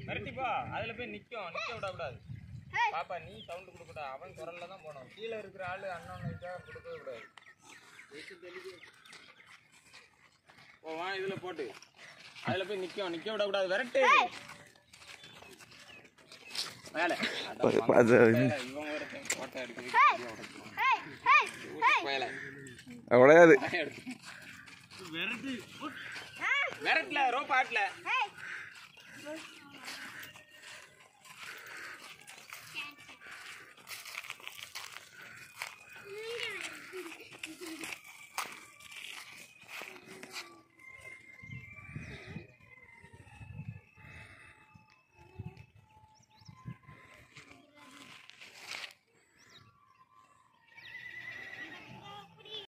மிரட்டி போ அதுல போய் நிக்கும் நிக்க விடக்கூடாது பாப்பா நீ சவுண்ட் கொடுக்கூடாது அவன் குரல்ல தான் போகணும் கீழே இருக்கிற ஆளு அண்ணன் இதுக்காக கொடுக்கவே கூடாது போவான் இதுல போட்டு அதுல போய் நிக்கும் நிக்க விடக்கூடாது விரட்டு மேல அது இவன் ஒருத்தன் போட்டோ எடுக்குது ஹேய் ஹேய் ஹேய் மேல உடையாது விரட்டு விரட்டல ரோப் ஆட்டல ஹேய் இங்க வந்து.